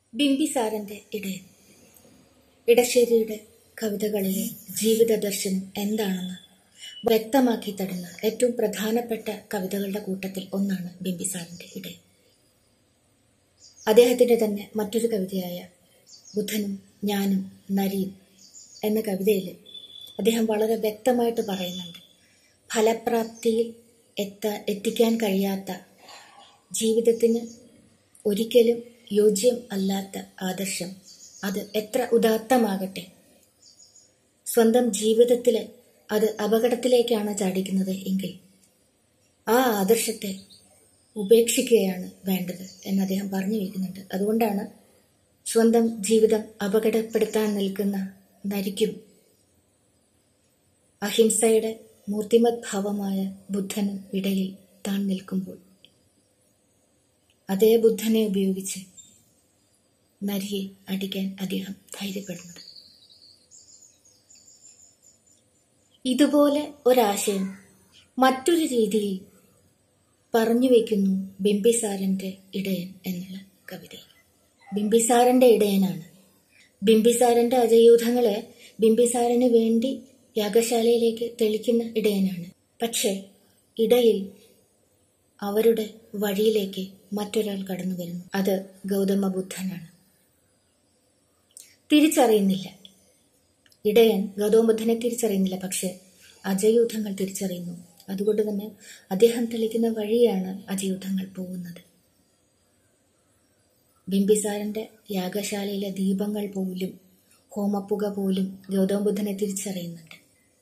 ബിംബിസാരന്റെ ഇടയൻ ഇടശ്ശേരിയുടെ കവിതകളിലെ ജീവിത ദർശനം എന്താണെന്ന് വ്യക്തമാക്കി തരുന്ന ഏറ്റവും പ്രധാനപ്പെട്ട കവിതകളുടെ കൂട്ടത്തിൽ ഒന്നാണ് ബിംബിസാരന്റെ ഇടയൻ അദ്ദേഹത്തിന്റെ തന്നെ മറ്റൊരു കവിതയായ ബുദ്ധനും ഞാനും നരിയും എന്ന കവിതയിൽ അദ്ദേഹം വളരെ വ്യക്തമായിട്ട് പറയുന്നുണ്ട് ഫലപ്രാപ്തിയിൽ എത്ത എത്തിക്കാൻ കഴിയാത്ത ജീവിതത്തിന് ഒരിക്കലും യോജ്യം അല്ലാത്ത ആദർശം അത് എത്ര ഉദാത്തമാകട്ടെ സ്വന്തം ജീവിതത്തിൽ അത് അപകടത്തിലേക്കാണ് ചാടിക്കുന്നത് എങ്കിൽ ആ ആദർശത്തെ ഉപേക്ഷിക്കുകയാണ് വേണ്ടത് എന്ന് അദ്ദേഹം പറഞ്ഞു വയ്ക്കുന്നുണ്ട് അതുകൊണ്ടാണ് സ്വന്തം ജീവിതം അപകടപ്പെടുത്താൻ നിൽക്കുന്ന നരിക്കും അഹിംസയുടെ മൂർത്തിമത് ഭാവമായ ബുദ്ധനും ഇടയിൽ താൻ നിൽക്കുമ്പോൾ അതേ ബുദ്ധനെ ഉപയോഗിച്ച് നരിയെ അടിക്കാൻ അദ്ദേഹം ധൈര്യപ്പെടുന്നത് ഇതുപോലെ ഒരാശയം മറ്റൊരു രീതിയിൽ പറഞ്ഞു വയ്ക്കുന്നു ബിംബിസാരന്റെ ഇടയൻ എന്നുള്ള കവിതയിൽ ബിംബിസാരന്റെ ഇടയനാണ് ബിംബിസാരന്റെ അജയൂഥങ്ങളെ ബിംബിസാരന് വേണ്ടി യാഗശാലയിലേക്ക് തെളിക്കുന്ന ഇടയനാണ് പക്ഷേ ഇടയിൽ അവരുടെ വഴിയിലേക്ക് മറ്റൊരാൾ കടന്നു വരുന്നു അത് ഗൗതമ ബുദ്ധനാണ് തിരിച്ചറിയുന്നില്ല ഇടയൻ ഗൗതമ ബുദ്ധനെ തിരിച്ചറിയുന്നില്ല പക്ഷെ അജയൂഥങ്ങൾ തിരിച്ചറിയുന്നു അതുകൊണ്ട് തന്നെ അദ്ദേഹം തെളിക്കുന്ന വഴിയാണ് അജയൂഥങ്ങൾ പോകുന്നത് ബിംബിസാരന്റെ യാഗശാലയിലെ ദീപങ്ങൾ പോലും ഹോമപ്പുക പോലും ഗൗതമ ബുദ്ധനെ തിരിച്ചറിയുന്നുണ്ട്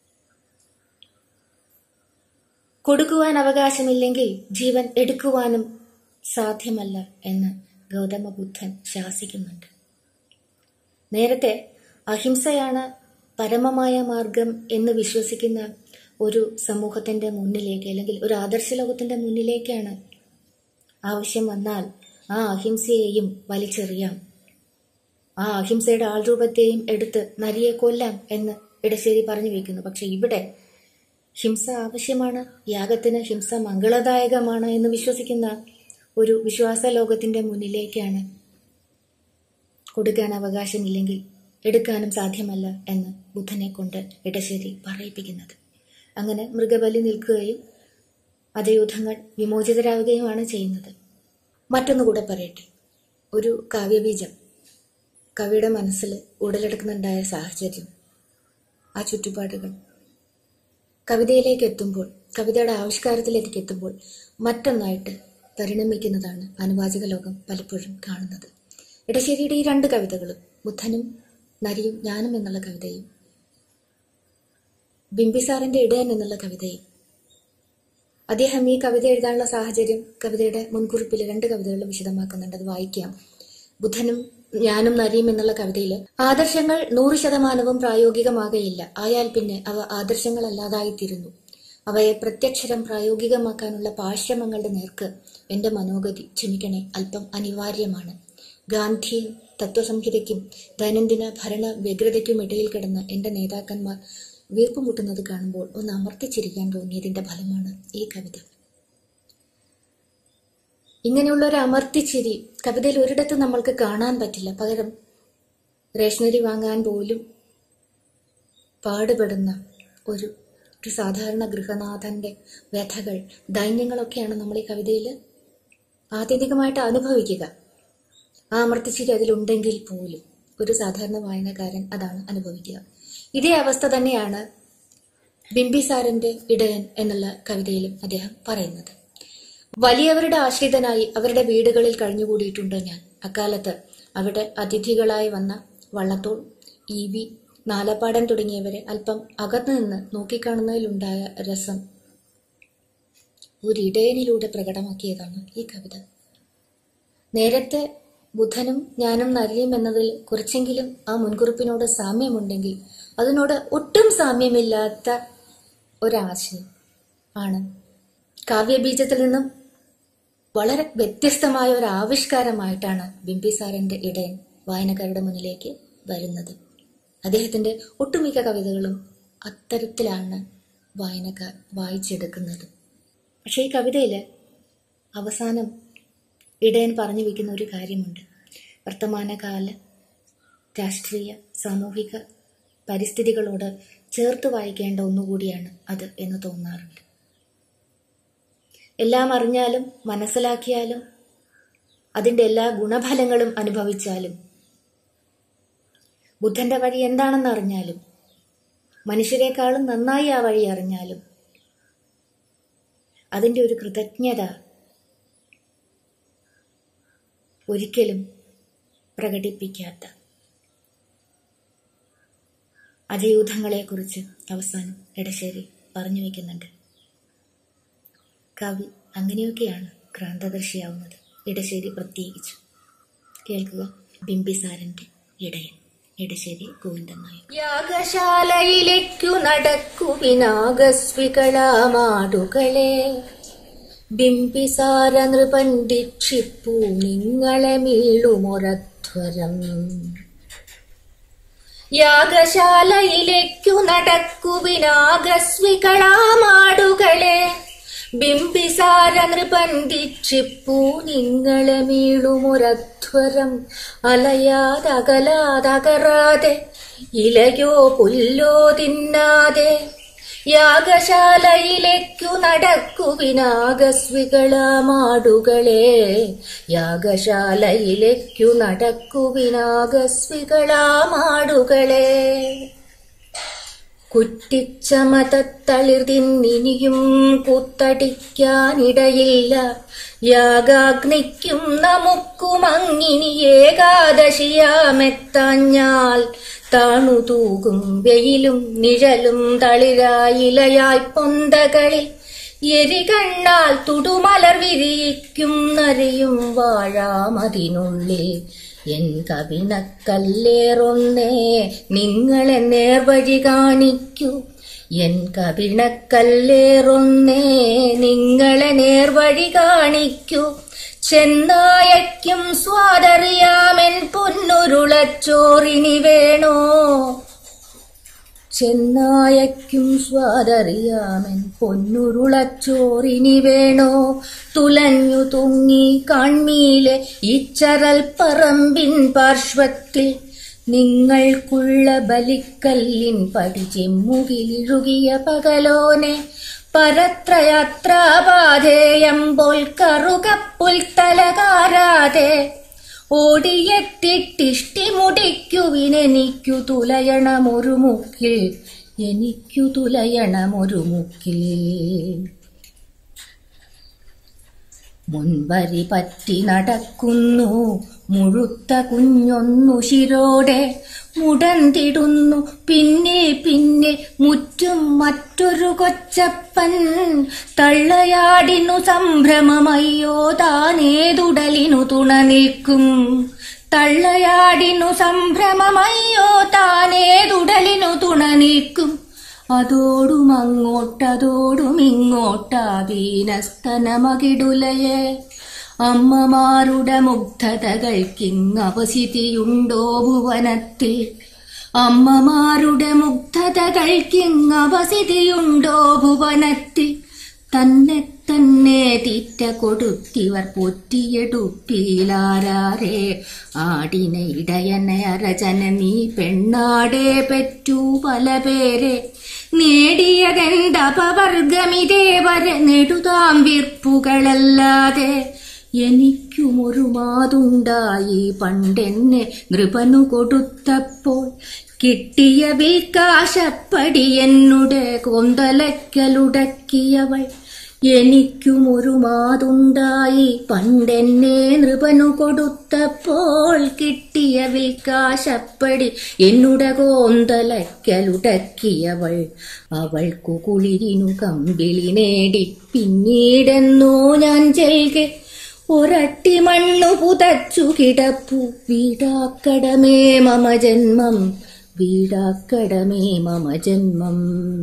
കൊടുക്കുവാൻ അവകാശമില്ലെങ്കിൽ ജീവൻ എടുക്കുവാനും സാധ്യമല്ല എന്ന് ഗൗതമ ബുദ്ധൻ ശാസിക്കുന്നുണ്ട് നേരത്തെ അഹിംസയാണ് പരമമായ മാർഗം എന്ന് വിശ്വസിക്കുന്ന ഒരു സമൂഹത്തിന്റെ മുന്നിലേക്ക് അല്ലെങ്കിൽ ഒരു ആദർശ ലോകത്തിന്റെ മുന്നിലേക്കാണ് ആവശ്യം വന്നാൽ ആ അഹിംസയെയും വലിച്ചെറിയാം ആ അഹിംസയുടെ ആൾരൂപത്തെയും എടുത്ത് നരിയെ കൊല്ലാം എന്ന് ഇടശ്ശേരി പറഞ്ഞു വയ്ക്കുന്നു പക്ഷെ ഇവിടെ ഹിംസ ആവശ്യമാണ് യാഗത്തിന് ഹിംസ മംഗളദായകമാണ് എന്ന് വിശ്വസിക്കുന്ന ഒരു വിശ്വാസ ലോകത്തിന്റെ മുന്നിലേക്കാണ് കൊടുക്കാൻ അവകാശമില്ലെങ്കിൽ എടുക്കാനും സാധ്യമല്ല എന്ന് ബുദ്ധനെ കൊണ്ട് ഇടശ്ശേരി പറയിപ്പിക്കുന്നത് അങ്ങനെ മൃഗബലി നിൽക്കുകയും അതയുദ്ധങ്ങൾ വിമോചിതരാവുകയുമാണ് ചെയ്യുന്നത് മറ്റൊന്നുകൂടെ പറയട്ടെ ഒരു കാവ്യബീജം കവിയുടെ മനസ്സിൽ ഉടലെടുക്കുന്നുണ്ടായ സാഹചര്യം ആ ചുറ്റുപാടുകൾ കവിതയിലേക്ക് എത്തുമ്പോൾ കവിതയുടെ ആവിഷ്കാരത്തിലേക്ക് എത്തുമ്പോൾ മറ്റൊന്നായിട്ട് പരിണമിക്കുന്നതാണ് അനുവാചക ലോകം പലപ്പോഴും കാണുന്നത് ഇടശ്ശേരിയുടെ ഈ രണ്ട് കവിതകളും ബുദ്ധനും നരിയും ഞാനും എന്നുള്ള കവിതയും ബിംബിസാറിന്റെ ഇടയൻ എന്നുള്ള കവിതയും അദ്ദേഹം ഈ കവിത എഴുതാനുള്ള സാഹചര്യം കവിതയുടെ മുൻകുറിപ്പിൽ രണ്ട് കവിതകളും വിശദമാക്കുന്നുണ്ട് അത് വായിക്കാം ബുദ്ധനും ഞാനും നരിയും എന്നുള്ള കവിതയിൽ ആദർശങ്ങൾ നൂറ് ശതമാനവും പ്രായോഗികമാകയില്ല ആയാൽ പിന്നെ അവ ആദർശങ്ങളല്ലാതായിത്തീരുന്നു അവയെ പ്രത്യക്ഷരം പ്രായോഗികമാക്കാനുള്ള പാശ്രമങ്ങളുടെ നേർക്ക് എന്റെ മനോഗതി ക്ഷമിക്കണേ അല്പം അനിവാര്യമാണ് ഗാന്ധിയും തത്വസംഹിതയ്ക്കും ദൈനംദിന ഭരണ വ്യഗ്രതയ്ക്കും ഇടയിൽ കിടന്ന എന്റെ നേതാക്കന്മാർ വീർപ്പുമുട്ടുന്നത് കാണുമ്പോൾ ഒന്ന് അമർത്തിച്ചിരിക്കാൻ തോന്നിയതിന്റെ ഫലമാണ് ഈ കവിത ഇങ്ങനെയുള്ള ഒരു അമർത്തിച്ചിരി കവിതയിൽ ഒരിടത്ത് നമ്മൾക്ക് കാണാൻ പറ്റില്ല പകരം റേഷനറി വാങ്ങാൻ പോലും പാടുപെടുന്ന ഒരു ഒരു സാധാരണ ഗൃഹനാഥന്റെ വ്യഥകൾ ദൈന്യങ്ങളൊക്കെയാണ് നമ്മൾ ഈ കവിതയിൽ ആത്യന്തികമായിട്ട് അനുഭവിക്കുക ആ അമർത്തിച്ചിരി അതിലുണ്ടെങ്കിൽ പോലും ഒരു സാധാരണ വായനക്കാരൻ അതാണ് അനുഭവിക്കുക ഇതേ അവസ്ഥ തന്നെയാണ് ബിംബിസാരന്റെ ഇടയൻ എന്നുള്ള കവിതയിലും അദ്ദേഹം പറയുന്നത് വലിയവരുടെ ആശ്രിതനായി അവരുടെ വീടുകളിൽ കഴിഞ്ഞുകൂടിയിട്ടുണ്ട് ഞാൻ അക്കാലത്ത് അവിടെ അതിഥികളായി വന്ന വള്ളത്തോൾ ഇ വി നാലപ്പാടൻ തുടങ്ങിയവരെ അല്പം അകത്തു നിന്ന് നോക്കിക്കാണുന്നതിലുണ്ടായ രസം ഒരിടയനിലൂടെ പ്രകടമാക്കിയതാണ് ഈ കവിത നേരത്തെ ബുധനും ഞാനും നരിയും എന്നതിൽ കുറച്ചെങ്കിലും ആ മുൻകുറിപ്പിനോട് സാമ്യമുണ്ടെങ്കിൽ അതിനോട് ഒട്ടും സാമ്യമില്ലാത്ത ഒരാശയം ആണ് കാവ്യബീജത്തിൽ നിന്നും വളരെ വ്യത്യസ്തമായ ഒരു ആവിഷ്കാരമായിട്ടാണ് ബിംബിസാരന്റെ ഇടയൻ വായനക്കാരുടെ മുന്നിലേക്ക് വരുന്നത് അദ്ദേഹത്തിന്റെ ഒട്ടുമിക്ക കവിതകളും അത്തരത്തിലാണ് വായനക്കാർ വായിച്ചെടുക്കുന്നത് പക്ഷേ ഈ കവിതയിൽ അവസാനം ഇടയൻ പറഞ്ഞു വയ്ക്കുന്ന ഒരു കാര്യമുണ്ട് വർത്തമാനകാല രാഷ്ട്രീയ സാമൂഹിക പരിസ്ഥിതികളോട് ചേർത്ത് വായിക്കേണ്ട ഒന്നുകൂടിയാണ് അത് എന്ന് തോന്നാറുണ്ട് എല്ലാം അറിഞ്ഞാലും മനസ്സിലാക്കിയാലും അതിൻ്റെ എല്ലാ ഗുണഫലങ്ങളും അനുഭവിച്ചാലും ബുദ്ധന്റെ വഴി എന്താണെന്ന് അറിഞ്ഞാലും മനുഷ്യരെക്കാളും നന്നായി ആ വഴി അറിഞ്ഞാലും അതിൻ്റെ ഒരു കൃതജ്ഞത ഒരിക്കലും പ്രകടിപ്പിക്കാത്ത അജയൂഥങ്ങളെക്കുറിച്ച് അവസാനം എടശ്ശേരി പറഞ്ഞു വയ്ക്കുന്നുണ്ട് കവി അങ്ങനെയൊക്കെയാണ് ക്രാന്തദർശിയാവുന്നത് ഇടശ്ശേരി പ്രത്യേകിച്ചു കേൾക്കുക ബിംബിസാരന്റെ ഇടയൻ ഇടശ്ശേരി ഗോവിന്ദൻ നായർ യാഗശാലയിലേക്കു നടക്കു വിനാഗസ്വികളാമാടുകളെ ബിംബിസാര നൃപണ്ഡിക്ഷിപ്പു നിങ്ങളെ മീളുമൊരധ്വരം യാഗശാലയിലേക്കു നടക്കു വിനാഗസ്വികളാമാടുകളെ ബിംബിസാര നൃപന്തിക്ഷിപ്പൂ നിങ്ങളെ മീളുമൊരധ്വരം അലയാതകലാതകറാതെ ഇലയോ പുല്ലോ തിന്നാതെ യാഗശാലയിലേക്കു നടക്കു വിനാഗസ്വികളാമാടുകളെ യാഗശാലയിലേക്കു നടക്കു വിനാഗസ്വികളാമാടുകളെ കുറ്റിച്ചമതത്തളിർതിന്നിനിയും കുത്തടിക്കാനിടയില്ല യാഗാഗ്നിക്കും നമുക്കുമങ്ങിനി ഏകാദശിയാമെത്താഞ്ഞാൽ താണു തൂകും വെയിലും നിഴലും തളിരായിലയായി പൊന്തകളിൽ എരികണ്ണാൽ തുടുമലർ വിരിയിക്കും നരയും വാഴാമതിനുള്ളിൽ എൻ കവിണക്കല്ലേറൊന്നേ നിങ്ങളെ നേർവഴി കാണിക്കൂ എൻ കവിണക്കല്ലേറൊന്നേ നിങ്ങളെ നേർവഴി കാണിക്കൂ ചെന്നായയ്ക്കും സ്വാതറിയാമെൻ പൊന്നുരുളച്ചോറിനി വേണോ ചെന്നായയ്ക്കും സ്വാതറിയാമെൻ പൊന്നുരുളച്ചോറിനി വേണോ തുലഞ്ഞു തുങ്ങി കാൺമീലെ ഇച്ചറൽ പറമ്പിൻ പാർശ്വത്തിൽ നിങ്ങൾക്കുള്ള ബലിക്കല്ലിൻ പടി ചെമ്മുകിലിഴുകിയ പകലോനെ പരത്രയാത്രാപാധേയമ്പോൾ കറുകപ്പുൽത്തലകാരാതെ ഓടിയെത്തിട്ടിഷ്ടി മുടിക്കുവിനെനിക്കു തുലയണമൊരു മുക്കിൽ എനിക്കു തുലയണമൊരു മുക്കിൽ മുൻവരി പറ്റി നടക്കുന്നു മുഴുത്ത കുഞ്ഞൊന്നു ശിരോടെ മുടന്തിടുന്നു പിന്നെ പിന്നെ മുറ്റും മറ്റൊരു കൊച്ചപ്പൻ തള്ളയാടിനു സംഭ്രമമയ്യോ താനേതുടലിനു തുണ നിൽക്കും തള്ളയാടിനു സംഭ്രമമയ്യോ താനേതുടലിനു തുണ നിൽക്കും അതോടും അങ്ങോട്ടതോടും ഇങ്ങോട്ടാ വീനസ്തനമകിടുലയെ അമ്മമാരുടെ മുഗ്ധതകൾക്കിങ്ങവസിതിയുണ്ടോ ഭുവനത്തിൽ അമ്മമാരുടെ മുഗ്ധതകൾക്കിങ്ങവസിതിയുണ്ടോ ഭുവനത്തിൽ തന്നെ തന്നെ തീറ്റ കൊടുത്തിവർ പൊറ്റിയെടുപ്പീലാരേ ആടിനെ ഇടയനെ അരചന നീ പെണ്ണാടേ പെറ്റു പല പേരെ നേടിയതെന്തപവർഗമിതേവരെ നെടുതാം വിർപ്പുകളല്ലാതെ എനിക്കുമൊരു മാതുണ്ടായി പണ്ടെന്നെ നൃപനു കൊടുത്തപ്പോൾ കിട്ടിയ വിൽക്കാശപ്പടി എന്നുടെ കൊന്തലയ്ക്കലുടക്കിയവൾ എനിക്കുമൊരു മാതുണ്ടായി പണ്ടെന്നെ നൃപനു കൊടുത്തപ്പോൾ കിട്ടിയ വിൽക്കാശപ്പടി എന്നുടെ കോന്തലയ്ക്കലുടക്കിയവൾ അവൾക്കു കുളിരിനു കമ്പിളി നേടി പിന്നീടെന്നോ ഞാൻ ചെൽകെ ഒരട്ടി മണ്ണു പുതച്ചു കിടപ്പു വീടാക്കടമേ മമ ജന്മം വീടാക്കടമേ മമ ജന്മം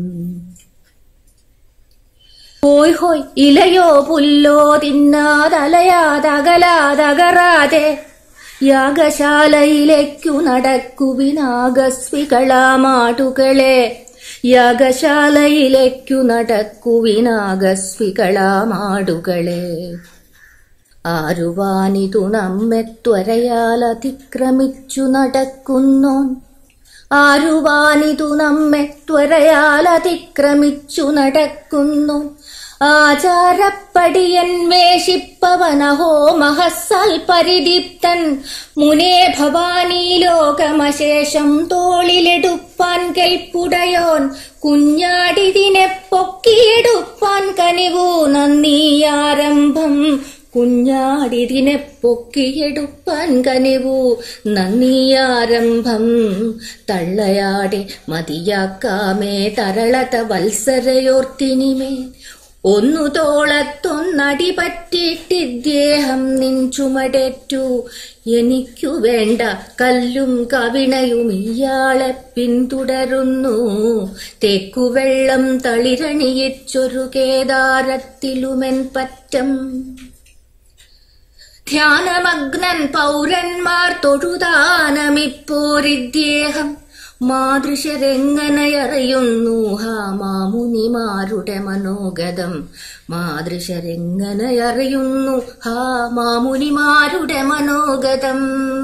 ഹോയ് ഹോയ് ഇലയോ പുല്ലോ തിന്നാതലയാതകലാതകറാതെ യാഗശാലയിലേക്കു നടക്കുവിനാഗസ്വികളാമാടുകളെ യാഗശാലയിലേക്കു നടക്കുവിനാഗസ്വികളാമാടുകളെ ആരുവാനിതു നമ്മെ ത്വരയാൽ അതിക്രമിച്ചു നടക്കുന്നോൻ ആരുവാനിതു നമ്മെ ത്വരയാൽ അതിക്രമിച്ചു നടക്കുന്നു ആചാരപ്പടിയൻ വേഷിപ്പവനഹോ മഹസ്സൽ പരിദിപ്തൻ മുനേ ഭവാനി ലോകമശേഷം തോളിലെടുപ്പാൻ കെൽപ്പുടയോൻ കുഞ്ഞാടിതിനെ പൊക്കിയെടുപ്പാൻ കനിവൂ നന്ദിയാരംഭം കുഞ്ഞാടിതിനെ പൊക്കിയെടുപ്പാൻ കനിവൂ നന്ദിയാരംഭം തള്ളയാടെ മതിയാക്കാമേ തരളത വത്സരയോർത്തിനിമേ ഒന്നു തോളത്തൊന്നടി പറ്റിയിട്ടിദ്ദേഹം നിൻ ചുമടേറ്റു എനിക്കു വേണ്ട കല്ലും കവിണയും ഇയാളെ പിന്തുടരുന്നു തേക്കുവെള്ളം തളിരണിയിച്ചൊരു കേദാരത്തിലുമെൻ പറ്റം ധ്യാനമഗ്നൻ പൗരന്മാർ തൊഴുതാനമിപ്പോരിദ്ദേഹം മാതൃശരെങ്ങനെയറിയുന്നു ഹാ മാമുനിമാരുടെ മനോഗതം മാതൃശരെങ്ങനെയറിയുന്നു ഹാ മാമുനിമാരുടെ മനോഗതം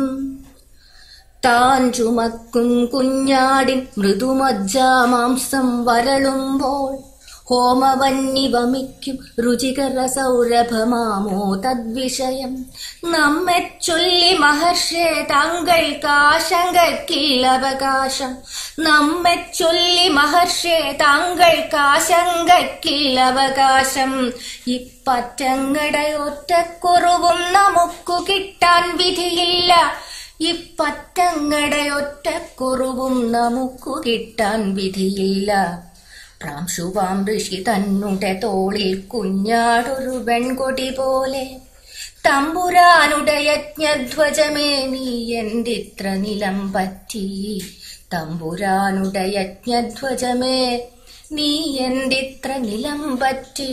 താൻ ചുമക്കും കുഞ്ഞാടിൻ മൃദുമജ്ജാമാംസം വരളുമ്പോൾ ഹോമവന്നി വമിക്കും രുചികര സൗരഭമാമോ തദ്വിഷയം നമ്മെ ചൊല്ലി മഹർഷേ താങ്കൾക്കാശങ്കയ്ക്കില്ല അവകാശം നമ്മെ ചൊല്ലി മഹർഷേ താങ്കൾക്കാശങ്കയ്ക്കില്ല അവകാശം ഇപ്പറ്റങ്ങടെ ഒറ്റക്കുറവും നമുക്കു കിട്ടാൻ വിധിയില്ല ഇപ്പറ്റങ്ങടെ ഒറ്റക്കുറവും നമുക്കു കിട്ടാൻ വിധിയില്ല പ്രാംശുവാം ഋഷി തന്നുടെ തോളിൽ കുഞ്ഞാടൊരു വെൺകൊടി പോലെ തമ്പുരാനുടെ യജ്ഞധ്വജമേ നീ എന്തിത്ര നിലം പറ്റി തമ്പുരാനുടെ യജ്ഞധ്വജമേ നീ എന്തിത്ര നിലം പറ്റി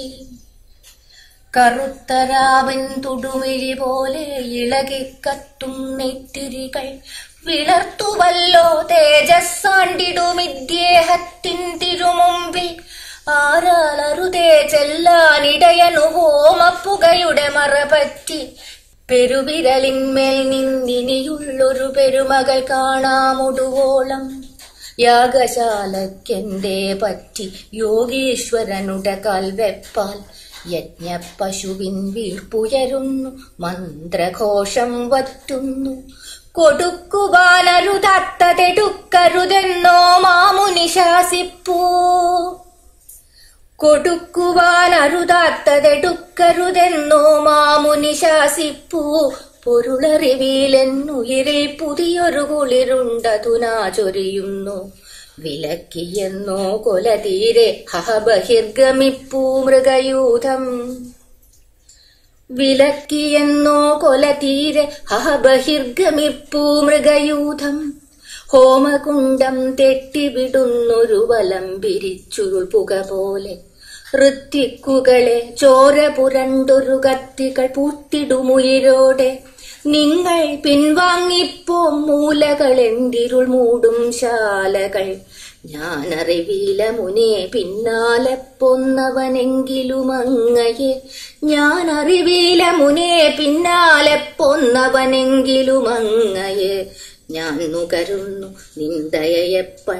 കറുത്തരാവൻ തുടുമിഴി പോലെ ഇളകിക്കത്തും നെറ്റിരികൾ വിളർത്തുവല്ലോ തേജസ്സാണ്ടിടുമിദ്ദേഹത്തിൻ തിരുമുമ്പിൽ ആരാലറുതേ ചെല്ലാനിടയനു ഹോമപ്പുകയുടെ മറപറ്റി പെരുവിരലിന്മേൽ നിന്നിനിയുള്ളൊരു പെരുമകൾ കാണാമൊടുവോളം യാഗശാലക്കെന്തേ പറ്റി യോഗീശ്വരനുടെ കാൽവെപ്പാൽ യജ്ഞപശുവിൻ വീർപ്പുയരുന്നു മന്ത്രഘോഷം വറ്റുന്നു കൊടുക്കുവാനരുതത്തതെടുക്കരുതെന്നോ മാമുനി ശാസിപ്പൂ കൊടുക്കുവാനരുതാത്തതെടുക്കരുതെന്നോ മാമുനി ശാസിപ്പൂ പൊരുളറിവിയിലെന്നുയിരിൽ പുതിയൊരു കുളിരുണ്ടതുനാ ചൊരിയുന്നു വിലക്കിയെന്നോ കൊല തീരെ ഹഹ ബഹിർഗമിപ്പൂ മൃഗയൂഥം വിലക്കിയെന്നോ കൊല തീരെ ഹഹ ബഹിർഗമിപ്പൂ മൃഗയൂഥം ഹോമകുണ്ടം തെറ്റിവിടുന്നൊരു വലം പിരിച്ചുരുൾ പുക പോലെ ഋത്തിക്കുകളെ ചോര പുരണ്ടൊരു കത്തികൾ പൂത്തിടുമുയിരോടെ നിങ്ങൾ പിൻവാങ്ങിപ്പോ മൂലകൾ എന്തിരുൾ മൂടും ശാലകൾ ഞാനറിവില മുനെ പിന്നാലെ പൊന്നവനെങ്കിലും അങ്ങയെ ഞാനറിവില മുനെ പിന്നാലെ പൊന്നവനെങ്കിലും അങ്ങയെ ഞാൻ നുകരുന്നു നിന്ദയെ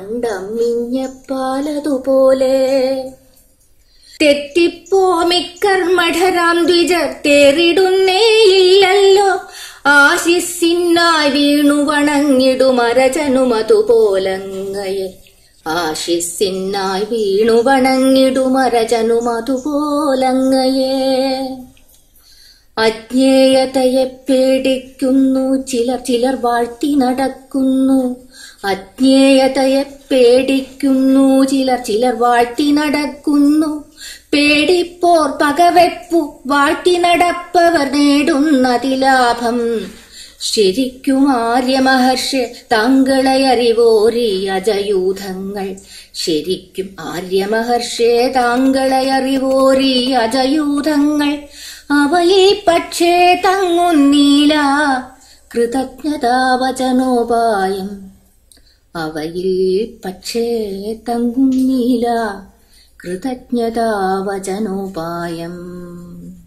പണ്ടമ്മിഞ്ഞപ്പാലതുപോലെ തെറ്റിപ്പോ മിക്കർമ്മഠരാം ദ്വിജർ തേറിടുന്നേയില്ലല്ലോ ആശിസിന്നായി വീണു വണങ്ങിടുമരജനുമതുപോലങ്ങയെ ആശിസിന്നായി വീണു വണങ്ങിടുമരജനുമതുപോലങ്ങയെ അജ്ഞേയതയെ പേടിക്കുന്നു ചിലർ ചിലർ വാഴ്ത്തി നടക്കുന്നു അജ്ഞേയതയെ പേടിക്കുന്നു ചിലർ ചിലർ വാഴ്ത്തി നടക്കുന്നു പേടിപ്പോർ പകവെപ്പു വാഴ്ത്തി നടപ്പവർ നേടുന്നതിലാഭം ശരിക്കും ആര്യമഹർഷി താങ്കളെ അറിവോരി അജയൂഥങ്ങൾ ശരിക്കും ആര്യമഹർഷേ താങ്കളെ അറിവോരി അജയൂഥങ്ങൾ അവയിൽ പക്ഷേ തങ്ങുന്നീല കൃതജ്ഞതാവചനോപായം അവയിൽ പക്ഷേ തങ്ങുന്നീല കൃതജ്ഞതാവചനോപായം